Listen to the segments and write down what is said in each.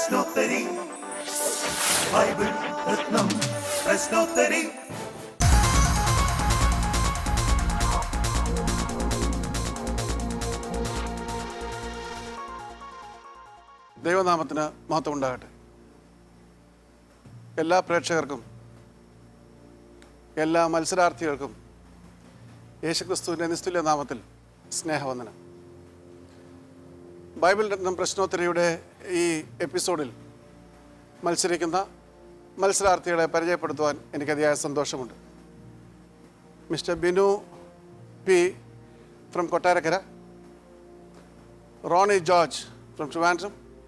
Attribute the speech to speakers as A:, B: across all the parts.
A: പ്രശ്നോത്തരി Bible രത്നം പ്രശ്നോത്തരി
B: ദൈവനാമത്തിന് മഹത്വം ഉണ്ടാകട്ടെ എല്ലാ പ്രേക്ഷകർക്കും എല്ലാ മത്സരാർത്ഥികൾക്കും യേശുക്രിസ്തുവിൻ്റെ നിസ്തുല്യ നാമത്തിൽ സ്നേഹവന്ദനം ബൈബിൾ രത്നം പ്രശ്നോത്തരിയുടെ ഈ എപ്പിസോഡിൽ മത്സരിക്കുന്ന മത്സരാർത്ഥികളെ പരിചയപ്പെടുത്തുവാൻ എനിക്ക് അതിയായ സന്തോഷമുണ്ട് mister Binu P from Kottarakkara Roni George from Trivandrum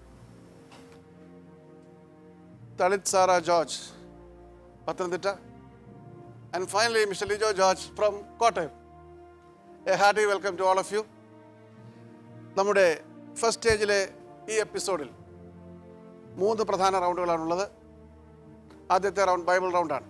B: Talit Sara George, Pathanamthitta. And finally, Mr. Lijo George from Kottayam. A hearty welcome to all of you. നമ്മുടെ ഫസ്റ്റ് സ്റ്റേജിലെ ഈ എപ്പിസോഡിൽ മൂന്ന് പ്രധാന റൗണ്ടുകളാണുള്ളത് ആദ്യത്തെ റൗണ്ട് ബൈബിൾ റൗണ്ടാണ്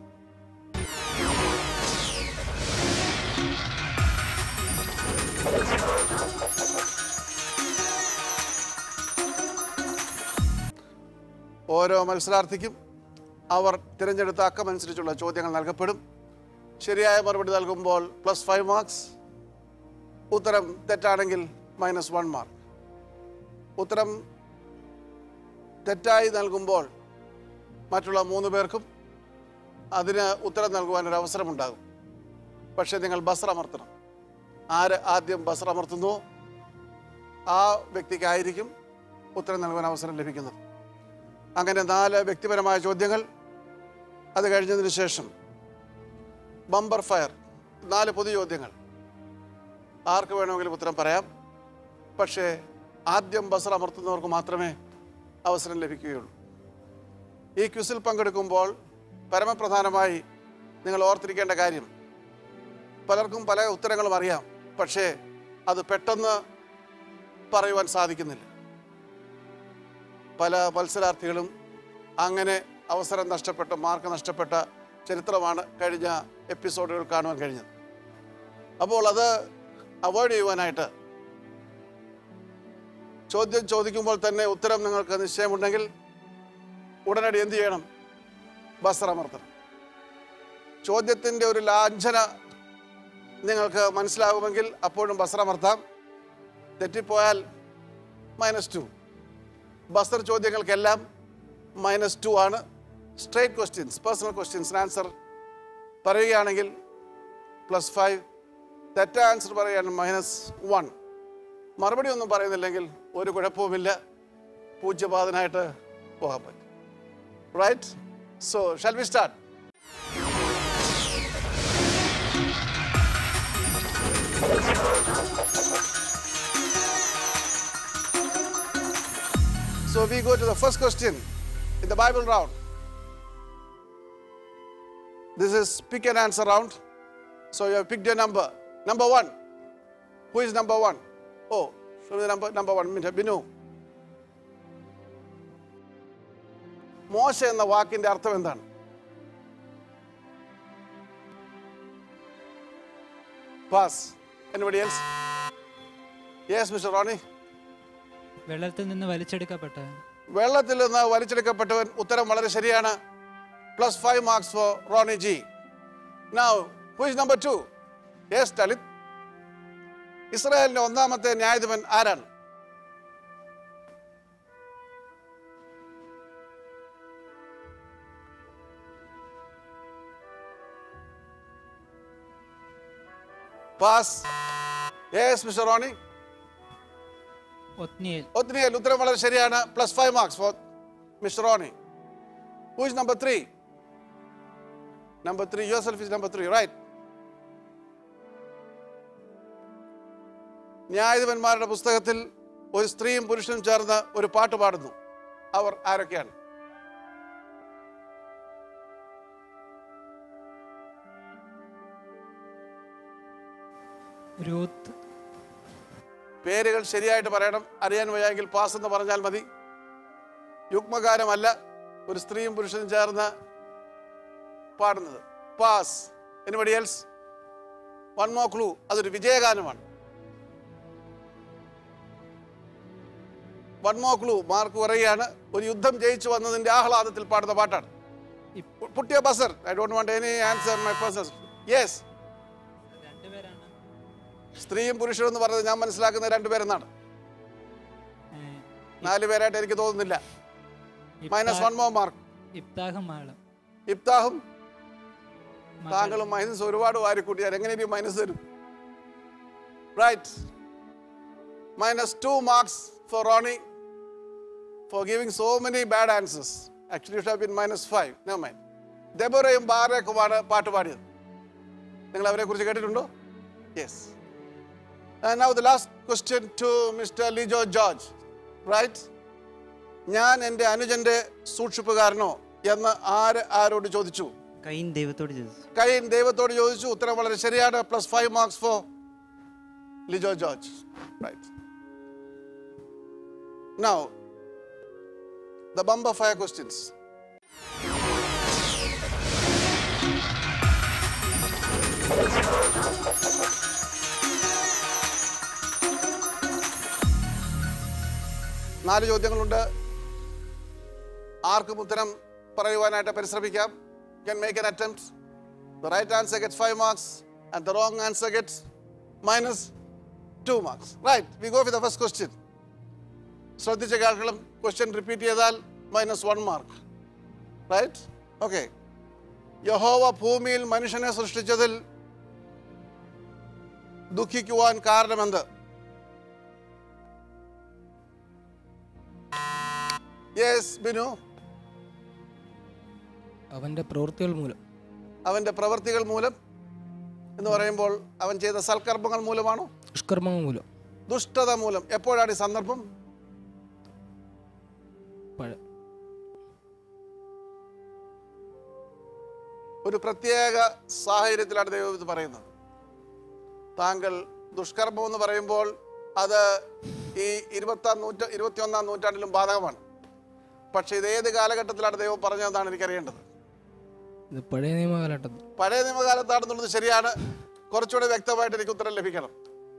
B: ഓരോ മത്സരാർത്ഥിക്കും അവർ തിരഞ്ഞെടുത്ത അക്കമനുസരിച്ചുള്ള ചോദ്യങ്ങൾ നൽകപ്പെടും ശരിയായ മറുപടി നൽകുമ്പോൾ പ്ലസ് ഫൈവ് മാർക്സ് ഉത്തരം തെറ്റാണെങ്കിൽ മൈനസ് വൺ മാർക്ക് ഉത്തരം തെറ്റായി നൽകുമ്പോൾ മറ്റുള്ള മൂന്ന് പേർക്കും അതിന് ഉത്തരം നൽകുവാൻ ഒരു അവസരമുണ്ടാകും പക്ഷേ നിങ്ങൾ ബസർ അമർത്തണം ആര് ആദ്യം ബസർ അമർത്തുന്നുവോ ആ വ്യക്തിക്കായിരിക്കും ഉത്തരം നൽകുവാൻ അവസരം ലഭിക്കുന്നത് അങ്ങനെ നാല് വ്യക്തിപരമായ ചോദ്യങ്ങൾ അത് കഴിഞ്ഞതിന് ശേഷം ബമ്പർ ഫയർ നാല് പൊതു ചോദ്യങ്ങൾ ആർക്ക് വേണമെങ്കിലും ഉത്തരം പറയാം പക്ഷേ ആദ്യം ബസർ അമർത്തുന്നവർക്ക് മാത്രമേ അവസരം ലഭിക്കുകയുള്ളൂ ഈ ക്വിസിൽ പങ്കെടുക്കുമ്പോൾ പരമപ്രധാനമായി നിങ്ങൾ ഓർത്തിരിക്കേണ്ട കാര്യം പലർക്കും പല ഉത്തരങ്ങളും അറിയാം പക്ഷേ അത് പെട്ടെന്ന് പറയുവാൻ സാധിക്കുന്നില്ല പല മത്സരാർത്ഥികളും അങ്ങനെ അവസരം നഷ്ടപ്പെട്ട മാർക്ക് നഷ്ടപ്പെട്ട ചരിത്രമാണ് കഴിഞ്ഞ എപ്പിസോഡുകൾ കാണുവാൻ കഴിഞ്ഞത് അപ്പോൾ അത് അവോയ്ഡ് ചെയ്യുവാനായിട്ട് ചോദ്യം ചോദിക്കുമ്പോൾ തന്നെ ഉത്തരം നിങ്ങൾക്ക് നിശ്ചയമുണ്ടെങ്കിൽ ഉടനടി എന്ത് ചെയ്യണം ബസർ അമർത്തണം ചോദ്യത്തിൻ്റെ ഒരു ലാഞ്ചന നിങ്ങൾക്ക് മനസ്സിലാകുമെങ്കിൽ അപ്പോഴും ബസർ അമർത്താം തെറ്റിപ്പോയാൽ മൈനസ് ടു ബസർ ചോദ്യങ്ങൾക്കെല്ലാം മൈനസ് ടു ആണ് സ്ട്രേറ്റ് ക്വസ്റ്റ്യൻസ് പേഴ്സണൽ ക്വസ്റ്റ്യൻസിന് ആൻസർ പറയുകയാണെങ്കിൽ പ്ലസ് ഫൈവ് തെറ്റ ആൻസർ പറയുകയാണെങ്കിൽ മൈനസ് വൺ മറുപടി ഒന്നും പറയുന്നില്ലെങ്കിൽ ഒരു കുഴപ്പവുമില്ല പൂജ്യപാതനായിട്ട് പോകാൻ പറ്റും right so shall we start So we go to the first question in the Bible round. This is pick and answer round. So you have picked your number. Number one. Who is number one? Oh, show me the number number one. Mr. Binu. മോശ എന്ന വാക്കിന്റെ അർത്ഥം എന്താണ് pass anybody else yes mister Ronnie
C: വെള്ളത്തിൽ നിന്ന് വലിച്ചെടുക്കപ്പെട്ട
B: വെള്ളത്തിൽ നിന്ന് വലിച്ചെടുക്കപ്പെട്ടവൻ ഉത്തരം വളരെ ശരിയാണ് plus five marks for Roni ji now who is number two yes Lalit ഇസ്രായേലിന്റെ ഒന്നാമത്തെ ന്യായാധിപൻ ആരാണ് pass yes mister Ronnie
C: Othniel
B: ഒത്തിരിയൽ ഉത്തരം വളരെ ശരിയാണ് plus five marks for mister Ronnie who is number three number three yourself is number three right ന്യായാധിപന്മാരുടെ പുസ്തകത്തിൽ ഒരു സ്ത്രീയും പുരുഷനും ചേർന്ന് ഒരു പാട്ട് പാടുന്നു അവർ ആരൊക്കെയാണ്
C: രൂത്ത്
B: പേരുകൾ ശരിയായിട്ട് പറയണം അറിയാൻ വയ്യെങ്കിൽ പാസ് എന്ന് പറഞ്ഞാൽ മതി യുഗ്മകാരമല്ല ഒരു സ്ത്രീയും പുരുഷനും ചേർന്ന് പാടുന്നത് pass anybody else one more clue അതൊരു വിജയഗാനമാണ് വൺ മോ ക്ലൂ മാർക്ക് പറയുകയാണ് ഒരു യുദ്ധം ജയിച്ചു വന്നതിന്റെ ആഹ്ലാദത്തിൽ പാടുന്ന പാട്ടാണ് പുട്ടിയ buzzer I don't want any answer my person yes
C: രണ്ടുപേരാണ്
B: സ്ത്രീയും പുരുഷനും എന്ന് പറഞ്ഞത് ഞാൻ മനസ്സിലാക്കുന്ന രണ്ടുപേരെന്നാണ്
C: ഏ,
B: നാല് പേരായിട്ട് എനിക്ക് തോന്നുന്നില്ല മൈനസ് വൺ മോ മാർക്ക്
C: ഇബ്താഹും മാളും
B: ഇബ്താഹും
C: മകൾ.
B: താങ്കളും മൈനസ് ഒരുപാട് വാരി കൂട്ടിയാൽ എങ്ങനെ ഇനി മൈനസ് തരും right minus two marks for Roni for giving so many bad answers actually should been minus five no mind ദബോറയും ബാറേക്കുമാണ് പാട്ട് പാടിയത് നിങ്ങൾ അവരെ കുറിച്ച് കേട്ടിട്ടുണ്ടോ yes now the last question to mister Lijo George right ഞാൻ എൻ്റെ അനുജൻ്റെ സൂക്ഷിപ്പുകാരനോ എന്ന് ആര് ആരോട് ചോദിച്ചു
D: കൈൻ ദൈവത്തോട് ചോദിച്ചു
B: കൈൻ ദൈവത്തോട് ചോദിച്ചു ഉത്തരം വളരെ ശരിയാണ് plus five marks for Lijo George right now the bumper fire questions നാല് ചോദ്യങ്ങളുണ്ട് ആർക്കും ഉത്തരം പറയുവാനായിട്ട് പരിശ്രമിക്കാം can make an attempt. The right answer gets 5 marks and the wrong answer gets minus 2 marks. Right, we go with the first question. ശ്രദ്ധിച്ച കേൾക്കണം question repeat ചെയ്താൽ minus one mark right okay യഹോവ ഭൂമിയിൽ മനുഷ്യനെ സൃഷ്ടിച്ചതിൽ ദുഃഖിക്കുവാൻ കാരണമെന്ത് യെസ് ബിനു
E: അവൻ്റെ പ്രവൃത്തികൾ മൂലം
B: അവൻ്റെ പ്രവൃത്തികൾ മൂലം എന്ന് പറയുമ്പോൾ അവൻ ചെയ്ത സൽക്കർമ്മങ്ങൾ മൂലമാണോ
E: ദുഷ്കർമ്മങ്ങൾ മൂലം
B: ദുഷ്ടത മൂലം എപ്പോഴാണ് ഈ സന്ദർഭം
E: പഴ
B: ഒരു പ്രത്യേക സാഹചര്യത്തിലാണ് ദൈവം ഇത് പറയുന്നത് താങ്കൾ ദുഷ്കർമ്മം എന്ന് പറയുമ്പോൾ അത് ഈ ഇരുപത്താം നൂറ്റ ഇരുപത്തിയൊന്നാം നൂറ്റാണ്ടിലും ബാധകമാണ് പക്ഷേ ഇത് ഏത് കാലഘട്ടത്തിലാണ് ദൈവം പറഞ്ഞതെന്നാണ് എനിക്കറിയേണ്ടത്
E: ഇത് പഴയ നിയമകാലഘട്ടത്തിൽ
B: പഴയ നിയമകാലത്താണെന്നുള്ളത് ശരിയാണ് കുറച്ചുകൂടെ വ്യക്തമായിട്ട് എനിക്ക് ഉത്തരം ലഭിക്കണം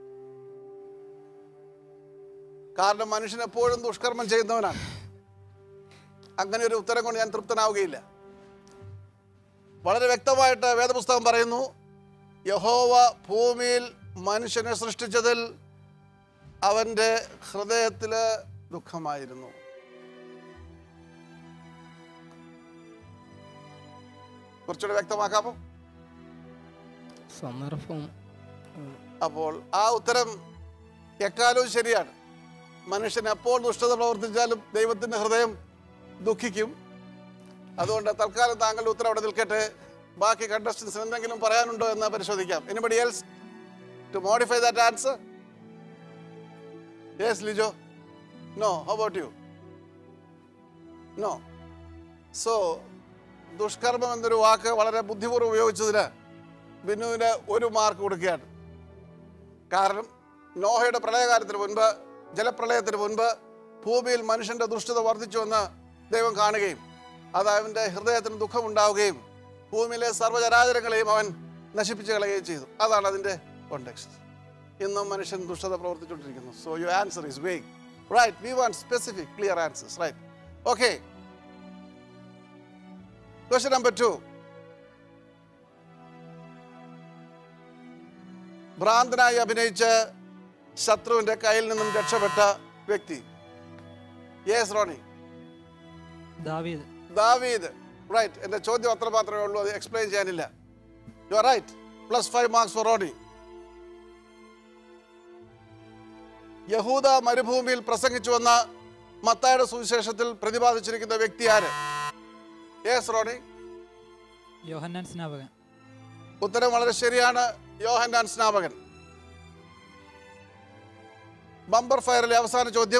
B: കാരണം മനുഷ്യൻ എപ്പോഴും ദുഷ്കർമ്മം ചെയ്യുന്നവനാണ് അങ്ങനെ ഒരു ഉത്തരം കൊണ്ട് ഞാൻ തൃപ്തനാവുകയില്ല വളരെ വ്യക്തമായിട്ട് വേദപുസ്തകം പറയുന്നു യഹോവ ഭൂമിയിൽ മനുഷ്യനെ സൃഷ്ടിച്ചതിൽ അവൻ്റെ ഹൃദയത്തില് ദുഃഖമായിരുന്നു കുറച്ചുകൂടെ വ്യക്തമാക്കാമോ
E: സന്ദർഭം
B: അപ്പോൾ ആ ഉത്തരം എക്കാലവും ശരിയാണ് മനുഷ്യൻ എപ്പോൾ ദുഷ്ടത പ്രവർത്തിച്ചാലും ദൈവത്തിന്റെ ഹൃദയം ദുഃഖിക്കും അതുകൊണ്ട് തൽക്കാലം താങ്കളുടെ ഉത്തരം അവിടെ നിൽക്കട്ടെ ബാക്കി കണ്ടസ്റ്റൻസ് എന്തെങ്കിലും പറയാനുണ്ടോ എന്ന് പരിശോധിക്കാം anybody else to modify that answer yes Lijo no how about you no so ദുഷ്കർമ്മം എന്നൊരു വാക്ക് വളരെ ബുദ്ധിപൂർവ്വം ഉപയോഗിച്ചതിന് ബിന്നുവിന് ഒരു മാർക്ക് കൊടുക്കുകയാണ് കാരണം നോഹയുടെ പ്രളയകാലത്തിന് മുൻപ് ജലപ്രളയത്തിന് മുൻപ് ഭൂമിയിൽ മനുഷ്യന്റെ ദുഷ്ടത വർദ്ധിച്ചുവെന്ന് ദൈവം കാണുകയും അത് അവൻ്റെ ഹൃദയത്തിന് ദുഃഖമുണ്ടാവുകയും ഭൂമിയിലെ സർവ്വചരാചരങ്ങളെയും അവൻ നശിപ്പിച്ചു കളയുകയും ചെയ്തു അതാണ് അതിൻ്റെ കോണ്ടെക്സ്റ്റ് ഇന്നും മനുഷ്യൻ ദുഷ്ടത പ്രവർത്തിച്ചുകൊണ്ടിരിക്കുന്നു so you answer is vague right we want specific clear answers right okay question number two ഭ്രാന്തനായി അഭിനയിച്ച് ശത്രുവിന്റെ കയ്യിൽ നിന്നും രക്ഷപ്പെട്ട വ്യക്തി യെസ് റോണി
C: ദാവീദ്
B: ദാവീദ് റൈറ്റ് എന്റെ ചോദ്യം അത്ര മാത്രമേ ഉള്ളൂ അത് എക്സ്പ്ലെയിൻ ചെയ്യാനില്ല you are right plus five marks for Roni യഹൂദ മരുഭൂമിയിൽ പ്രസംഗിച്ചു വന്ന മത്തായുടെ സുവിശേഷത്തിൽ പ്രതിപാദിച്ചിരിക്കുന്ന വ്യക്തി ആര് യെസ് റോണി
C: യോഹന്നാൻ സ്നാപകൻ
B: ഉത്തരം വളരെ ശരിയാണ് യോഹന്നാൻ സ്നാപകൻ ബമ്പർ ഫയറിലെ അവസാന ചോദ്യം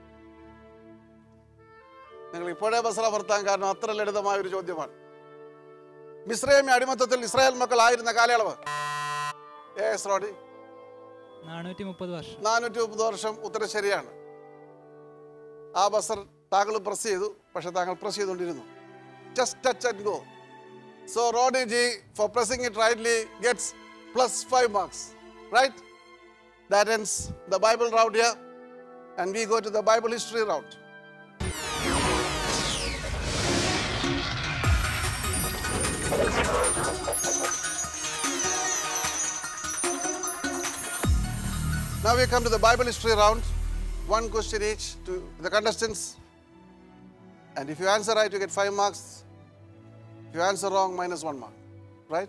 B: നിങ്ങൾ ഇപ്പോഴേ ബസറ വർത്താൻ കാരണം അത്ര ലളിതമായ ഒരു ചോദ്യമാണ് മിശ്രയമി അടിമത്തത്തിൽ ഇസ്രായേൽ മക്കൾ ആയിരുന്ന കാലയളവ് ഏസ് റോഡി
C: നാനൂറ്റി മുപ്പത് വർഷം
B: നാനൂറ്റി മുപ്പത് വർഷം ഉത്തരം ശരിയാണ് ആ ബസർ താങ്കൾ പ്രസ് ചെയ്തു പക്ഷെ താങ്കൾ പ്രസ് ചെയ്തുകൊണ്ടിരുന്നു just touch and go so റോഡി ji for pressing it rightly gets plus five marks right that ends the Bible round here and we go to the Bible history route. Now we come to the Bible history round. One question each to the contestants. And if you answer right, you get five marks. If you answer wrong, minus one mark. Right?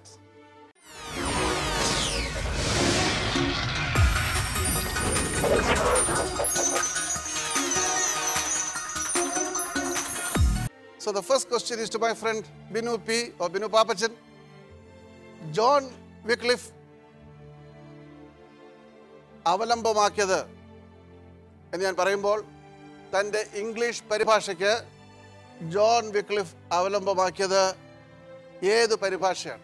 B: So the first question is to my friend Binu P or Binu Papachan. John Wycliffe അവലംബമാക്കിയത് എന്ന് ഞാൻ പറയുമ്പോൾ തൻ്റെ English പരിഭാഷയ്ക്ക് John Wycliffe അവലംബമാക്കിയത് ഏത് പരിഭാഷയാണ്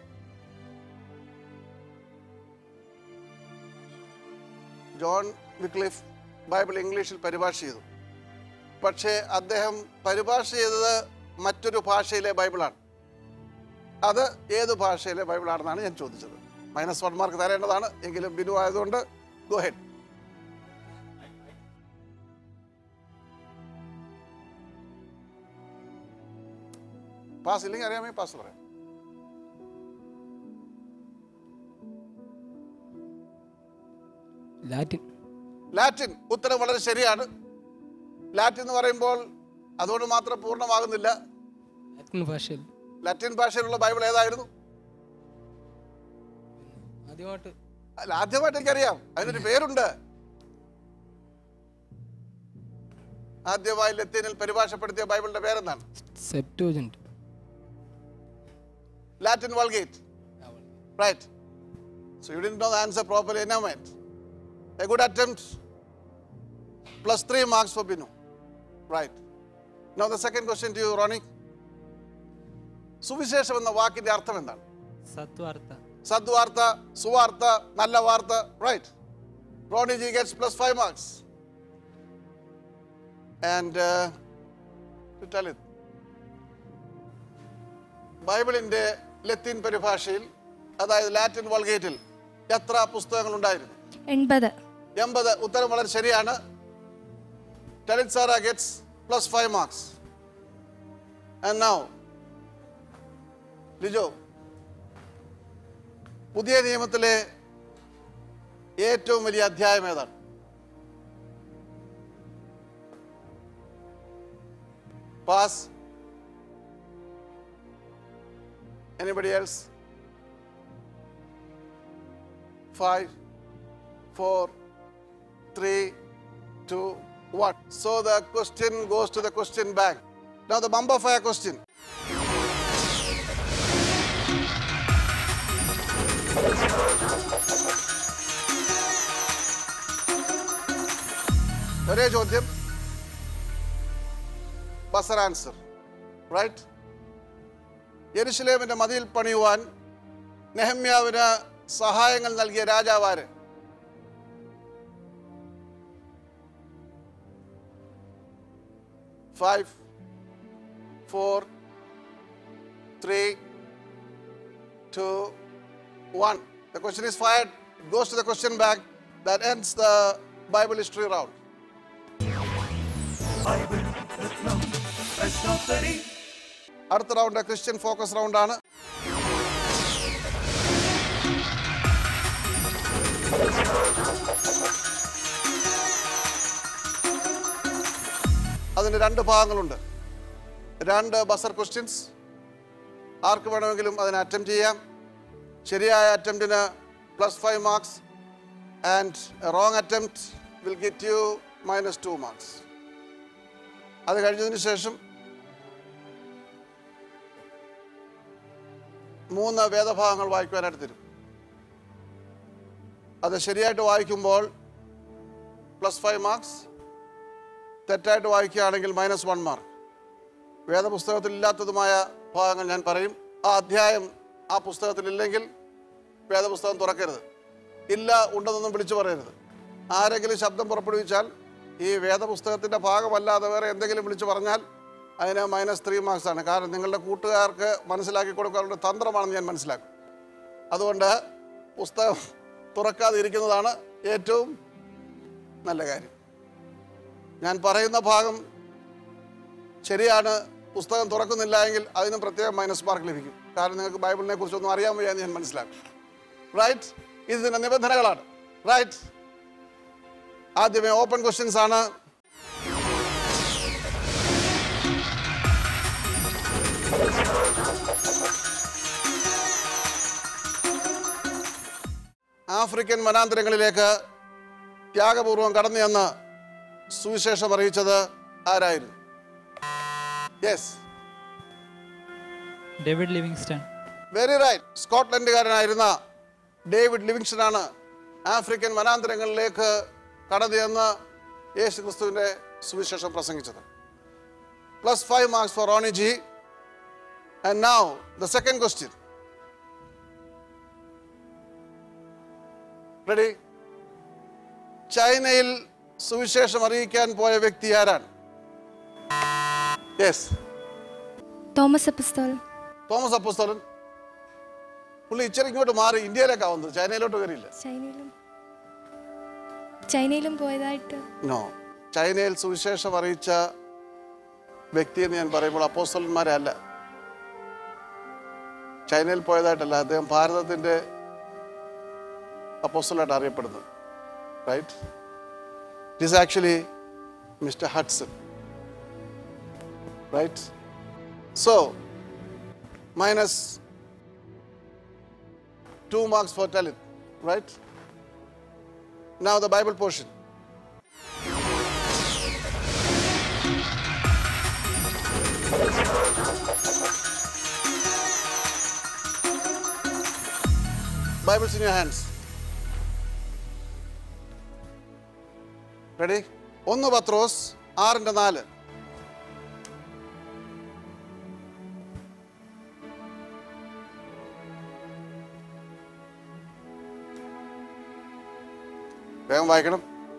B: John Wycliffe Bible ഇംഗ്ലീഷിൽ പരിഭാഷ ചെയ്തു പക്ഷേ അദ്ദേഹം പരിഭാഷ ചെയ്തത് മറ്റൊരു ഭാഷയിലെ ബൈബിളാണ് അത് ഏത് ഭാഷയിലെ ബൈബിളാണെന്നാണ് ഞാൻ ചോദിച്ചത് മൈനസ് വൺ മാർക്ക് തരേണ്ടതാണ് എങ്കിലും ബിനു ആയതുകൊണ്ട് ഗോ ഹെഡ് പാസ് ഇല്ലെങ്കിൽ അറിയാമേ പാസ് പറയാം
E: ലാറ്റിൻ
B: ലാറ്റിൻ ഉത്തരം വളരെ ശരിയാണ് ലാറ്റിൻ എന്ന് പറയുമ്പോൾ അതുകൊണ്ട് മാത്രം പൂർണ്ണമാകുന്നില്ല
E: ലാറ്റിൻ ഭാഷയിൽ
B: ലാറ്റിൻ ഭാഷയിലുള്ള ബൈബിൾ ഏതായിരുന്നു
E: ആദ്യമായിട്ട്
B: അല്ല ആദ്യമായിട്ട് എനിക്കറിയാം അതിനൊരു പേരുണ്ട് ആദ്യമായി ലത്തീനിൽ പരിഭാഷപ്പെടുത്തിയ ബൈബിളിന്റെ പേരെന്താണ്
E: സെപ്റ്റോജൻറ്റ്
B: Latin Vulgate. Right. So you didn't know the answer properly, never mind. A good attempt. Plus three marks for Binu. Right. Now the second question to you, Ronnie. സുവിശേഷം എന്ന വാക്കിന്റെ അർത്ഥം എന്താണ്
C: സത്വാർത്ഥ
B: സദ്വാർത്ത സുവാർത്ത നല്ല വാർത്ത right Roni ji gets plus five marks and tell it ബൈബിളിന്റെ ലത്തീൻ പരിഭാഷയിൽ അതായത് ലാറ്റിൻ വൾഗേറ്റിൽ എത്ര പുസ്തകങ്ങൾ ഉണ്ടായിരുന്നു
D: എൺപത്
B: എൺപത് ഉത്തരം വളരെ ശരിയാണ് Talit Sara gets plus five marks and now Lijo പുതിയ നിയമത്തിലെ ഏറ്റവും വലിയ അധ്യായം ഏതാണ് pass Anybody else? Five, four, three, two, one. So the question goes to the question bank. Now the bumper fire question. ഒരേ ചോദ്യം ബസർ ആൻസർ റൈറ്റ് യെരുശലേമിന്റെ മതിൽ പണിയുവാൻ നെഹമ്യാവിന് സഹായങ്ങൾ നൽകിയ രാജാവാര് five four three two one the question is fired goes to the question bank that ends the Bible history round
A: Bible രത്നം പ്രശ്നോത്തരി
B: അടുത്ത റൗണ്ട് ക്രിസ്ത്യൻ ഫോക്കസ് റൗണ്ടാണ് അതിന് രണ്ട് ഭാഗങ്ങളുണ്ട് രണ്ട് ബസർ ക്വസ്റ്റ്യൻസ് ആർക്ക് വേണമെങ്കിലും അതിന് അറ്റംപ്റ്റ് ചെയ്യാം ശരിയായ അറ്റംപ്റ്റിന് plus five marks and wrong attempt will get you minus two marks അത് കഴിഞ്ഞതിന് ശേഷം മൂന്ന് വേദഭാഗങ്ങൾ വായിക്കുവാനായിട്ട് തരും അത് ശരിയായിട്ട് വായിക്കുമ്പോൾ പ്ലസ് ഫൈവ് മാർക്സ് തെറ്റായിട്ട് വായിക്കുകയാണെങ്കിൽ മൈനസ് വൺ മാർക്ക് വേദപുസ്തകത്തിൽ ഇല്ലാത്തതുമായ ഭാഗങ്ങൾ ഞാൻ പറയും ആ അധ്യായം ആ പുസ്തകത്തിൽ ഇല്ലെങ്കിൽ വേദപുസ്തകം തുറക്കരുത് ഇല്ല ഉണ്ടെന്നൊന്നും വിളിച്ചു പറയരുത് ആരെങ്കിലും ശബ്ദം പുറപ്പെടുവിച്ചാൽ ഈ വേദപുസ്തകത്തിൻ്റെ ഭാഗമല്ലാതെ വേറെ എന്തെങ്കിലും വിളിച്ചു പറഞ്ഞാൽ അതിന് മൈനസ് ത്രീ മാർക്സ് ആണ് കാരണം നിങ്ങളുടെ കൂട്ടുകാർക്ക് മനസ്സിലാക്കി കൊടുക്കാനുള്ള തന്ത്രമാണെന്ന് ഞാൻ മനസ്സിലാക്കും അതുകൊണ്ട് പുസ്തകം തുറക്കാതെ ഇരിക്കുന്നതാണ് ഏറ്റവും നല്ല കാര്യം ഞാൻ പറയുന്ന ഭാഗം ശരിയാണ് പുസ്തകം തുറക്കുന്നില്ല എങ്കിൽ അതിനും പ്രത്യേകം മൈനസ് മാർക്ക് ലഭിക്കും കാരണം നിങ്ങൾക്ക് ബൈബിളിനെ കുറിച്ചൊന്നും അറിയാൻ വയ്യാന്ന് ഞാൻ മനസ്സിലാക്കും റൈറ്റ് ഇതിൻ്റെ നിബന്ധനകളാണ് റൈറ്റ് ആദ്യമേ ഓപ്പൺ ക്വസ്റ്റ്യൻസ് ആണ് ആഫ്രിക്കൻ വനാന്തരങ്ങളിലേക്ക് ത്യാഗപൂർവം കടന്നു ചെന്ന് സുവിശേഷം അറിയിച്ചത് ആരായിരുന്നു യെസ്
C: ഡേവിഡ് ലിവിങ്സ്റ്റൺ
B: വെരി റൈറ്റ് സ്കോട്ട്ലൻഡുകാരനായിരുന്ന ഡേവിഡ് ലിവിങ്സ്റ്റൺ ആണ് ആഫ്രിക്കൻ വനാന്തരങ്ങളിലേക്ക് കടന്നു ചെന്ന് യേശു ക്രിസ്തുവിൻ്റെ സുവിശേഷം പ്രസംഗിച്ചത് plus five marks for Roni ji and now the second question ready ചൈനയിൽ സുവിശേഷം അറിയിക്കാൻ പോയ വ്യക്തി ആരാണ് യെസ്
D: തോമസ് അപ്പസ്തോലൻ
B: തോമസ് അപ്പോസ്തലൻ പുള്ളി ഇച്ചിരി ഇങ്ങോട്ട് മാറി ഇന്ത്യയിലേക്കാണ് വന്നത് ചൈനയിലോട്ട് കയറിയില്ല
D: ചൈനയിലും ചൈനയിലും പോയതായിട്ട്
B: നോ ചൈനയിൽ സുവിശേഷം അറിയിച്ച വ്യക്തി എന്ന് ഞാൻ പറയുമ്പോൾ അപ്പോസ്തലന്മാരെ അല്ല ചൈനയിൽ പോയതായിട്ടല്ല അദ്ദേഹം ഭാരതത്തിൻ്റെ അപ്പോസ്റ്റലായിട്ട് അറിയപ്പെടുന്നത് right it is actually mister Hudson right so minus two marks for talent, right? Now the Bible portion. Bible's in your hands. Ready? ഒന്ന് പത്രോസ് ആറിൻ്റെ നാല് വേഗം വായിക്കണം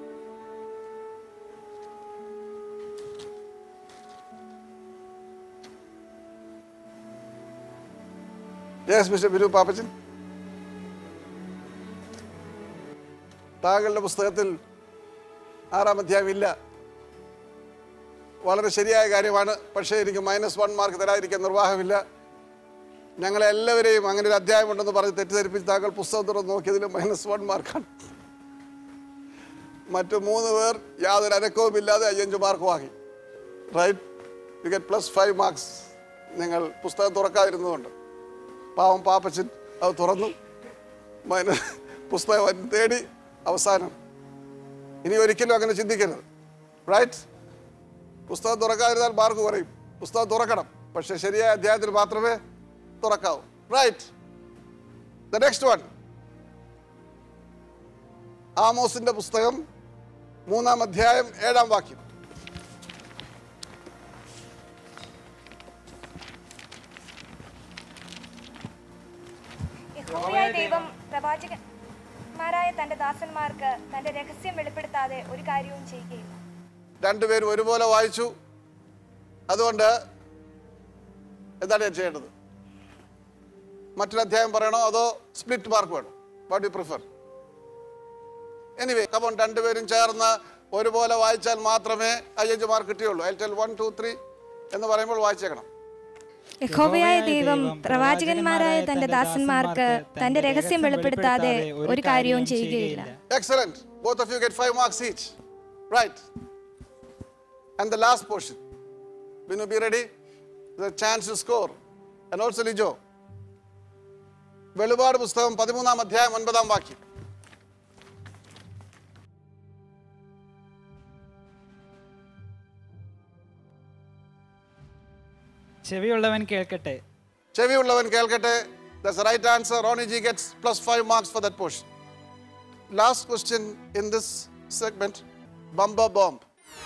B: യെസ് മിസ്റ്റർ ബിനു പാപ്പച്ചൻ താങ്കളുടെ പുസ്തകത്തിൽ ആറാം അധ്യായം ഇല്ല വളരെ ശരിയായ കാര്യമാണ് പക്ഷേ എനിക്ക് മൈനസ് വൺ മാർക്ക് തരാതിരിക്കാൻ നിർവാഹമില്ല ഞങ്ങളെല്ലാവരെയും അങ്ങനെ ഒരു അധ്യായം ഉണ്ടെന്ന് പറഞ്ഞ് തെറ്റിദ്ധരിപ്പിച്ച് താങ്കൾ പുസ്തകം തുറന്ന് നോക്കിയതിൽ മൈനസ് വൺ മാർക്കാണ് മറ്റു മൂന്ന് പേർ യാതൊരു അനക്കവും ഇല്ലാതെ അയ്യഞ്ച് മാർക്ക് വാങ്ങി right you get plus five marks നിങ്ങൾ പുസ്തകം തുറക്കാതിരുന്നതുകൊണ്ട് പാവം പാപ്പച്ചൻ അത് തുറന്നു മൈന പുസ്തകം തേടി അവസാനം ഇനി ഒരിക്കലും അങ്ങനെ ചിന്തിക്കരുത് റൈറ്റ് പുസ്തകം തുറക്കാതിരുന്നാൽ മാർക്ക് കുറയും പുസ്തകം തുറക്കണം പക്ഷേ ശരിയായ അധ്യായത്തിൽ മാത്രമേ തുറക്കാവൂ റൈറ്റ് ദ നെക്സ്റ്റ് വൺ ആമോസിന്റെ പുസ്തകം മൂന്നാം അധ്യായം ഏഴാം വാക്യം
F: യഹോവയായ ദൈവം പ്രവാചകന്മാരായ തന്റെ ദാസന്മാർക്ക് തന്റെ രഹസ്യം വെളിപ്പെടുത്താതെ ഒരു കാര്യവും ചെയ്യുകയില്ല
B: രണ്ടുപേരും ഒരുപോലെ വായിച്ചു അതുകൊണ്ട് എന്താണ് ഞാൻ ചെയ്യേണ്ടത് മറ്റൊരു അധ്യായം പറയണോ അതോ സ്പ്ലിറ്റ് മാർക്ക് വേണോ what you prefer anyway come on രണ്ടുപേരും ചേർന്ന് ഒരുപോലെ വായിച്ചാൽ മാത്രമേ അയ്യഞ്ച് മാർക്ക് കിട്ടിയുള്ളൂ I tell one two three എന്ന് പറയുമ്പോൾ വായിച്ചേക്കണം
D: യഹോവയായ ദൈവം പ്രവാചകന്മാരായ തന്റെ ദാസന്മാർക്ക് തന്റെ രഹസ്യം വെളിപ്പെടുത്താതെ ഒരു കാര്യവും ചെയ്യുകയില്ല
B: Excellent. Both of you get five marks each. Right. And the last portion. Vinu, be ready. The chance to score. And also Lijo. വെളിപാട് പുസ്തകം പതിമൂന്നാം അധ്യായം ഒൻപതാം വാക്യം
C: ചെവിയുള്ളവൻ കേൾക്കട്ടെ
B: ചെവിയുള്ളവൻ കേൾക്കട്ടെ that's right answer Roni ji gets plus five marks for that portion last question in this segment ബംബ ബോംബ്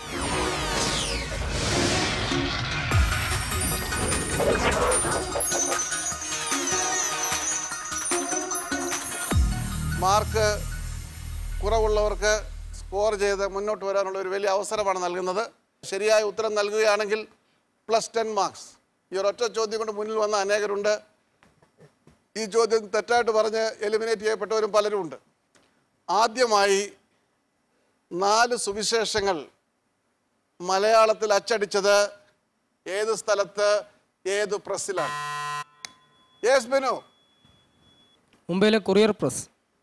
B: മാർക്ക് കുറവുള്ളവർക്ക് സ്കോർ ചെയ്ത് മുന്നോട്ട് വരാനുള്ള ഒരു വലിയ അവസരമാണ് നൽകുന്നത് ശരിയായ ഉത്തരം നൽകുകയാണെങ്കിൽ പ്ലസ് ടെൻ മാർക്സ് ഈ ഒരൊറ്റ ചോദ്യം കൊണ്ട് മുന്നിൽ വന്ന അനേകരുണ്ട് ഈ ചോദ്യം തെറ്റായിട്ട് പറഞ്ഞ് എലിമിനേറ്റ് ചെയ്യപ്പെട്ടവരും പലരുമുണ്ട് ആദ്യമായി നാല് സുവിശേഷങ്ങൾ മലയാളത്തിൽ അച്ചടിച്ചത് ഏത് സ്ഥലത്ത് ഏത് പ്രസ്സിലാണ് യെസ് ബിനു
E: മുംബൈയിലെ കൊറിയർ പ്രസ്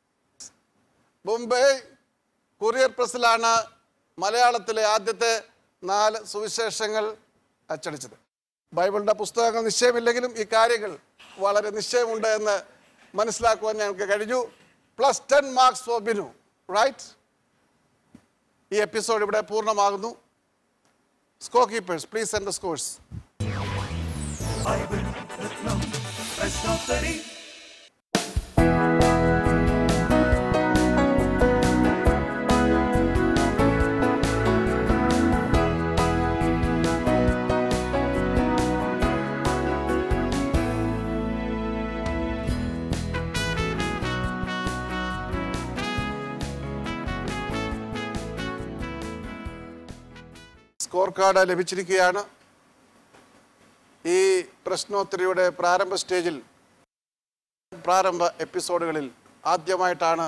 B: മുംബൈ കൊറിയർ പ്രസ്സിലാണ് മലയാളത്തിലെ ആദ്യത്തെ നാല് സുവിശേഷങ്ങൾ അച്ചടിച്ചത് ബൈബിളിൻ്റെ പുസ്തകങ്ങൾ നിശ്ചയമില്ലെങ്കിലും ഈ കാര്യങ്ങൾ വളരെ നിശ്ചയമുണ്ട് എന്ന് മനസ്സിലാക്കുവാൻ ഞങ്ങൾക്ക് കഴിഞ്ഞു plus ten marks for Binu right ഈ എപ്പിസോഡ് ഇവിടെ പൂർണ്ണമാകുന്നു score keepers please send the scores
A: Bible രത്നം പ്രശ്നോത്തരി
B: സ്കോർ കാർഡ് ലഭിച്ചിരിക്കുകയാണ് ഈ പ്രശ്നോത്തരിയുടെ പ്രാരംഭ സ്റ്റേജിൽ പ്രാരംഭ എപ്പിസോഡുകളിൽ ആദ്യമായിട്ടാണ്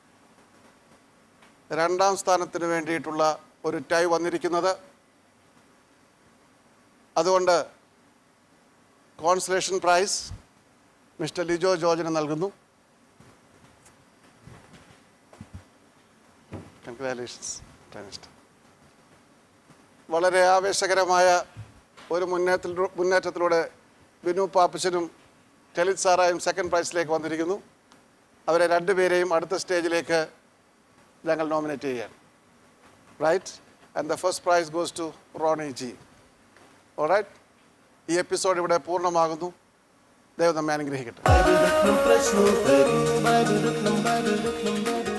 B: രണ്ടാം സ്ഥാനത്തിന് വേണ്ടിയിട്ടുള്ള ഒരു ടൈ വന്നിരിക്കുന്നത് അതുകൊണ്ട് കോൺസലേഷൻ പ്രൈസ് മിസ്റ്റർ ലിജോ ജോർജിന് നൽകുന്നു കൺഗ്രാലേഷൻസ് വളരെ ആവേശകരമായ ഒരു മുന്നേറ്റത്തിൽ മുന്നേറ്റത്തിലൂടെ ബിനു പാപ്പച്ചനും ടെലിത് സാറായും സെക്കൻഡ് പ്രൈസിലേക്ക് വന്നിരിക്കുന്നു അവരെ രണ്ടുപേരെയും അടുത്ത സ്റ്റേജിലേക്ക് ഞങ്ങൾ നോമിനേറ്റ് ചെയ്യുകയാണ് right and the first prize goes to Roni ji right ഈ എപ്പിസോഡ് ഇവിടെ പൂർണ്ണമാകുന്നു ദൈവം നമ്മെ അനുഗ്രഹിക്കട്ടെ
A: ബൈബിൾ രത്നം പ്രശ്നോത്തരി
E: ബൈബിൾ രത്നം ബൈബിൾ രത്നം ബൈബിൾ